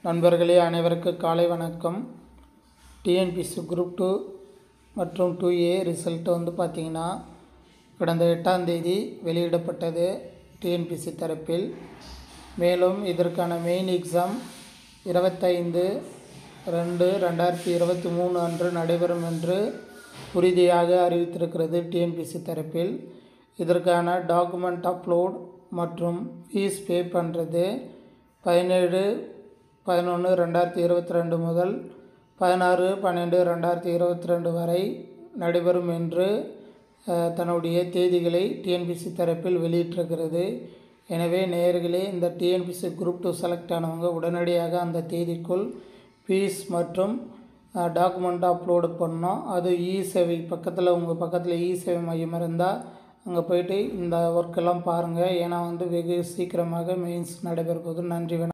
நண்பர்களே அனைவருக்கும் காலை வணக்கம் டிஎன்பிசி குரூப் டூ மற்றும் டூ ஏ ரிசல்ட் வந்து பார்த்திங்கன்னா கடந்த எட்டாம் தேதி வெளியிடப்பட்டது டிஎன்பிசி தரப்பில் மேலும் இதற்கான மெயின் எக்ஸாம் இருபத்தைந்து ரெண்டு ரெண்டாயிரத்தி இருபத்தி மூணு அன்று நடைபெறும் என்று உறுதியாக அறிவித்திருக்கிறது டிஎன்பிசி தரப்பில் இதற்கான டாக்குமெண்ட் அப்லோட் மற்றும் ஃபீஸ் பே பண்ணுறது பதினேழு பதினொன்று ரெண்டாயிரத்தி இருபத்தி ரெண்டு முதல் பதினாறு பன்னெண்டு ரெண்டாயிரத்தி இருபத்தி ரெண்டு வரை நடைபெறும் என்று அஹ், தன்னுடைய தேதிகளை டிஎன்பிசி தரப்பில் வெளியிட்டிருக்கிறது எனவே நேயர்களே இந்த டிஎன்பிசி குரூப் டூ செலக்ட் ஆனவங்க உடனடியாக அந்த தேதிக்குள் ஃபீஸ் மற்றும் டாக்குமெண்ட் அப்லோடு பண்ணோம் அது இ சேவை பக்கத்தில் உங்கள் பக்கத்தில் இ சேவை மையம் இருந்தால் அங்கே போயிட்டு இந்த ஒர்க்கெல்லாம் பாருங்கள் ஏன்னா வந்து வெகு சீக்கிரமாக மெயின்ஸ் நடைபெற போகுது நன்றி வணக்கம்